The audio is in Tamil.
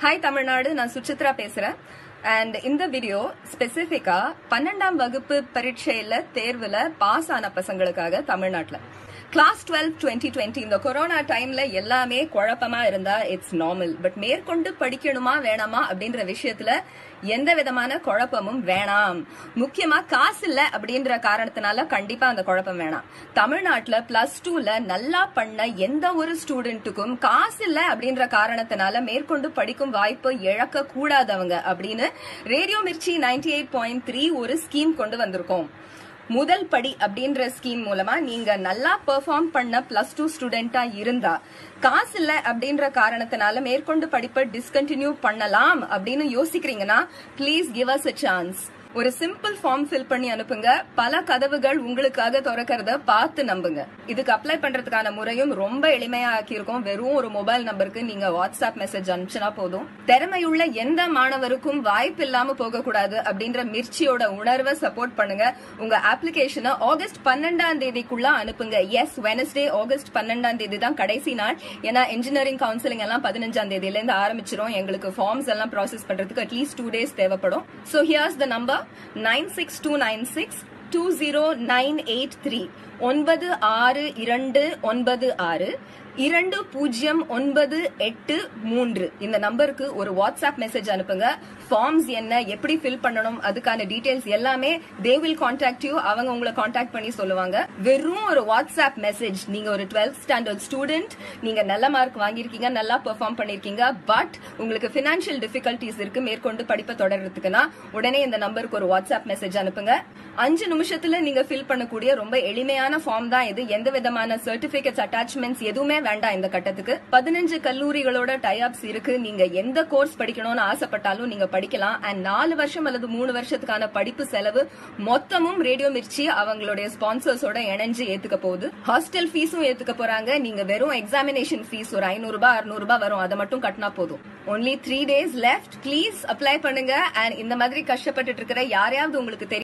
ஹாய் தமிழ்நாடு நான் சுசித்ரா பேசுறேன் அண்ட் இந்த வீடியோ ஸ்பெசிஃபிக்கா பன்னெண்டாம் வகுப்பு பரீட்சையில தேர்வுல பாஸ் ஆன பசங்களுக்காக தமிழ்நாட்டுல கிளாஸ் டுவெல் டுவெண்ட்டி டுவெண்ட்டி இந்த கொரோனா டைம்ல எல்லாமே குழப்பமா இருந்தா இட்ஸ் நார்மல் பட் மேற்கொண்டு படிக்கணுமா வேணாமா அப்படின்ற விஷயத்துல எந்த விதமான குழப்பமும் வேணாம் முக்கியமா காசு இல்ல அப்படின்ற காரணத்தினால கண்டிப்பா அந்த குழப்பம் வேணாம் தமிழ்நாட்டுல பிளஸ் டூல நல்லா பண்ண எந்த ஒரு ஸ்டூடெண்ட்டுக்கும் காசு இல்ல அப்படின்ற காரணத்தினால மேற்கொண்டு படிக்கும் வாய்ப்பு இழக்க கூடாதவங்க அப்படின்னு radio Mirchi ninety eight point three ஒரு ஸ்கீம் கொண்டு வந்திருக்கோம் முதல் படி அப்படின்ற ஸ்கீம் மூலமா நீங்க நல்லா பெர்ஃபார்ம் பண்ண பிளஸ் டூ ஸ்டூடெண்டா இருந்தா காசு இல்ல அப்படின்ற காரணத்தினால மேற்கொண்டு படிப்பை டிஸ்கண்டினியூ பண்ணலாம் அப்படின்னு யோசிக்கிறீங்கன்னா please give us a chance ஒரு சிம்பிள் ஃபார்ம் ஃபில் பண்ணி அனுப்புங்க பல கதவுகள் உங்களுக்காக திறக்கிறத பார்த்து நம்புங்க இதுக்கு அப்ளை பண்றதுக்கான முறையும் ரொம்ப எளிமையா ஆக்கியிருக்கோம் வெறும் ஒரு மொபைல் நம்பருக்கு நீங்க வாட்ஸ்அப் மெசேஜ் அனுப்பிச்சினா போதும் திறமையுள்ள எந்த மாணவருக்கும் வாய்ப்பு இல்லாம போக கூடாது அப்படின்ற மிர்ச்சியோட உணர்வை சப்போர்ட் பண்ணுங்க உங்க அப்ளிகேஷனை ஆகஸ்ட் பன்னெண்டாம் தேதிக்குள்ள அனுப்புங்க எஸ் வெனஸ்டே ஆகஸ்ட் பன்னெண்டாம் தேதி தான் கடைசி நாள் ஏன்னா இன்ஜினியரிங் கவுன்சிலிங் எல்லாம் பதினஞ்சாம் தேதியில இருந்து ஆரம்பிச்சிரும் எங்களுக்கு ஃபார்ம்ஸ் எல்லாம் ப்ராசஸ் பண்றதுக்கு அட்லீஸ்ட் டூ டேஸ் தேவைப்படும் so here's the number nine six two nine six two zero nine eight three ஒன்பது ஆறு இரண்டு ஒன்பது ஆறு இரண்டு பூஜ்ஜியம் ஒன்பது எட்டு மூன்று இந்த நம்பருக்கு ஒரு வாட்ஸ்அப் மெசேஜ் அனுப்புங்க ஃபார்ம்ஸ் என்ன எப்படி ஃபில் பண்ணணும் அதுக்கான டீடைல்ஸ் எல்லாமே தே வில் கான்டாக்ட் யூ அவங்க உங்களை கான்டாக்ட் பண்ணி சொல்லுவாங்க வெறும் ஒரு வாட்ஸ்அப் மெசேஜ் நீங்க ஒரு டுவெல்த் ஸ்டாண்டர்ட் ஸ்டூடெண்ட் நீங்க நல்ல மார்க் வாங்கியிருக்கீங்க நல்லா பெர்ஃபார்ம் பண்ணிருக்கீங்க பட் உங்களுக்கு பினான்சியல் டிஃபிகல்டிஸ் இருக்கு மேற்கொண்டு படிப்பை தொடர்றதுக்குன்னா உடனே இந்த நம்பருக்கு ஒரு வாட்ஸ்அப் மெசேஜ் அனுப்புங்க அஞ்சு நிமிஷத்துல நீங்க ஃபில் பண்ணக்கூடிய ரொம்ப எளிமையான ஃபார்ம் தான் இது எந்த விதமான சர்டிபிகேட்ஸ் அட்டாச்மெண்ட்ஸ் எதுவுமே வேண்டாம் இந்த கட்டத்துக்கு பதினஞ்சு கல்லூரிகளோட டைப்ஸ் இருக்கு நீங்க எந்த கோர்ஸ் படிக்கணும்னு ஆசைப்பட்டாலும் நீங்க படிக்கலாம் அண்ட் நாலு வருஷம் அல்லது மூணு வருஷத்துக்கான படிப்பு செலவு மொத்தமும் ரேடியோ மிர்ச்சி அவங்களுடைய ஸ்பான்சர்ஸோட இணைஞ்சு ஏத்துக்க போகுது ஹாஸ்டல் ஃபீஸும் ஏத்துக்க போறாங்க நீங்க வெறும் எக்ஸாமினேஷன் ஃபீஸ் ஒரு ஐநூறு ரூபாய் அறுநூறு ரூபாய் வரும் அதை மட்டும் கட்டினா போதும் only three days left please apply பண்ணுங்க அண்ட் இந்த மாதிரி கஷ்டப்பட்டு இருக்கிற யாரையாவது உங்களுக்கு தெரியும்